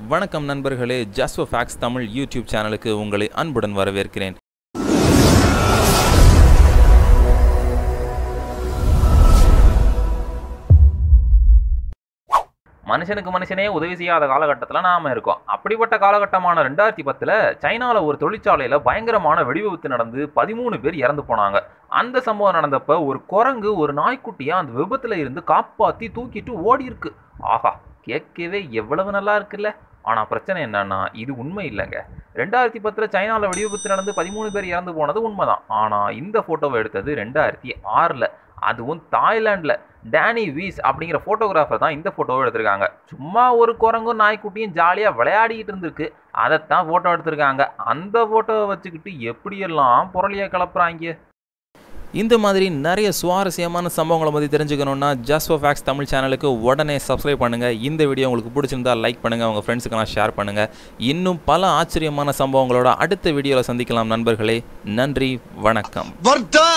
வணக்கம் நண்பர்களே just facts Tamil YouTube சேனலுக்கு உங்களை அன்புடன் வரவேற்கிறேன் மனுஷனுக்கு மனுஷனே உதவி செய்யாத காலகட்டத்தில் நாம இருக்கோம் அப்படிப்பட்ட காலகட்டமான ரெண்டாயிரத்தி பத்தில் சைனாவில் ஒரு தொழிற்சாலையில் பயங்கரமான வெடிவிபத்து நடந்து பதிமூணு பேர் இறந்து போனாங்க அந்த சம்பவம் நடந்தப்ப ஒரு குரங்கு ஒரு நாய்க்குட்டியை அந்த விபத்தில் இருந்து காப்பாற்றி தூக்கிட்டு ஓடி இருக்கு ஆஹா கேட்கவே எவ்வளவு நல்லா இருக்குல்ல ஆனால் பிரச்சனை என்னன்னா இது உண்மை இல்லைங்க ரெண்டாயிரத்தி பத்தில் சைனாவில் வெடிவிபத்து நடந்து பதிமூணு பேர் இறந்து போனது உண்மைதான் ஆனால் இந்த ஃபோட்டோவை எடுத்தது ரெண்டாயிரத்தி ஆறில் அதுவும் தாய்லாண்டில் டேனி வீஸ் அப்படிங்கிற ஃபோட்டோகிராஃபர் தான் இந்த ஃபோட்டோவை எடுத்திருக்காங்க சும்மா ஒரு குரங்கும் நாய்க்குட்டியும் ஜாலியாக விளையாடிக்கிட்டு இருந்திருக்கு அதைத்தான் ஃபோட்டோ எடுத்திருக்காங்க அந்த ஃபோட்டோவை வச்சுக்கிட்டு எப்படியெல்லாம் புரளியை கிளப்புறாங்க இந்த மாதிரி நிறைய சுவாரஸ்யமான சம்பவங்களை பற்றி தெரிஞ்சுக்கணுன்னா ஜஸ்ட் ஃபேக்ஸ் தமிழ் சேனலுக்கு உடனே சப்ஸ்கிரைப் பண்ணுங்கள் இந்த வீடியோ உங்களுக்கு பிடிச்சிருந்தா லைக் பண்ணுங்கள் உங்கள் ஃப்ரெண்ட்ஸுக்கெல்லாம் ஷேர் பண்ணுங்கள் இன்னும் பல ஆச்சரியமான சம்பவங்களோட அடுத்த வீடியோவில் சந்திக்கலாம் நண்பர்களே நன்றி வணக்கம் வர்த்தா